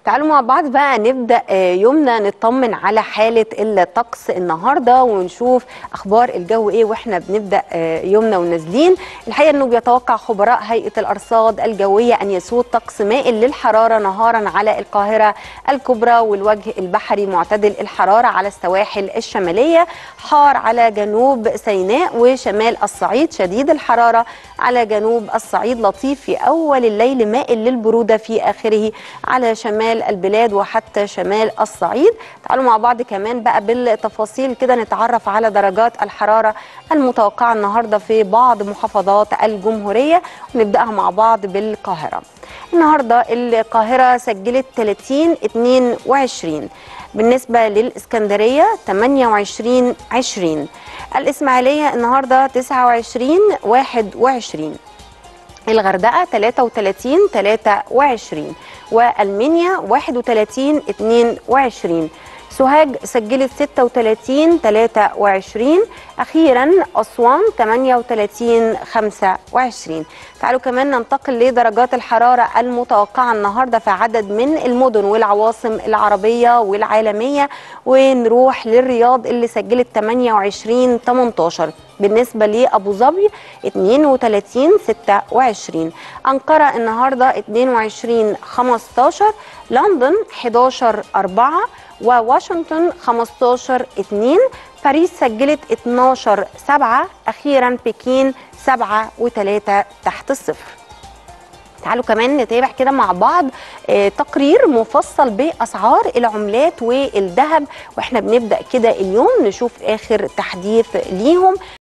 تعالوا مع بعض بقى نبدأ آه، يومنا نطمن على حالة الطقس النهاردة ونشوف أخبار الجو إيه وإحنا بنبدأ آه، يومنا ونازلين الحقيقة أنه بيتوقع خبراء هيئة الأرصاد الجوية أن يسود طقس مائل للحرارة نهارا على القاهرة الكبرى والوجه البحري معتدل الحرارة على السواحل الشمالية حار على جنوب سيناء وشمال الصعيد شديد الحرارة على جنوب الصعيد لطيف في أول الليل مائل للبرودة في آخره على شمال البلاد وحتى شمال الصعيد تعالوا مع بعض كمان بقى بالتفاصيل كده نتعرف على درجات الحرارة المتوقعة النهاردة في بعض محافظات الجمهورية ونبدأها مع بعض بالقاهرة النهاردة القاهرة سجلت 30 22 بالنسبة للإسكندرية 28 20 الإسماعيلية النهاردة 29 21 الغردقة 33 23 والمنيا 31 22 سوهاج سجلت 36 23 اخيرا اسوان 38 25 تعالوا كمان ننتقل لدرجات الحراره المتوقعه النهارده في عدد من المدن والعواصم العربيه والعالميه ونروح للرياض اللي سجلت 28 18 بالنسبة لأبو ظبي 32 26 أنقرة النهاردة 22 15 لندن 11 4 وواشنطن 15 2 باريس سجلت 12 7 أخيرا بكين 7 و3 تحت الصفر تعالوا كمان نتابع كده مع بعض آه، تقرير مفصل باسعار العملات والذهب واحنا بنبدا كده اليوم نشوف اخر تحديث ليهم